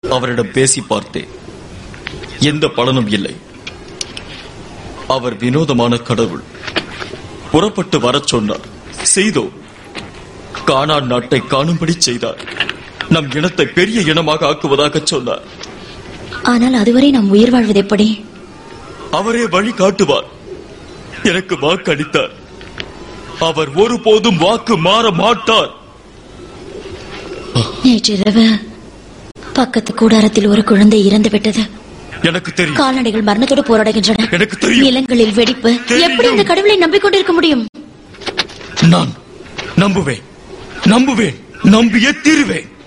அவரிடம் பேசி பார்த்தேன் எந்த பலனும் இல்லை அவர் வினோதமான கடவுள் புறப்பட்டு வரச் சொன்னார் செய்தோம் கானான் நாட்டை காணும்படி செய்தார் நம் இனத்தை பெரிய இனமாக ஆக்குவதாக சொன்னார் ஆனால் அதுவரை நாம் உயிர் வாழ்வது எப்படி அவரே வழி காட்டுவார் எனக்கு வாக்களித்தார் அவர் ஒருபோதும் வாக்கு மாற மாட்டார் நேற்றிரவு பக்கத்து கூடாரத்தில் ஒரு குழந்தை இறந்து விட்டது எனக்கு தெரியும் கால்நடைகள் மரணத்தோடு போராடுகின்றன எனக்கு தெரியும். நிலங்களில் வெடிப்பு தெரியும். எப்படி இந்த கடவுளை நம்பிக்கொண்டிருக்க முடியும் நான் நம்புவேன் நம்புவேன் நம்பியே தீருவேன்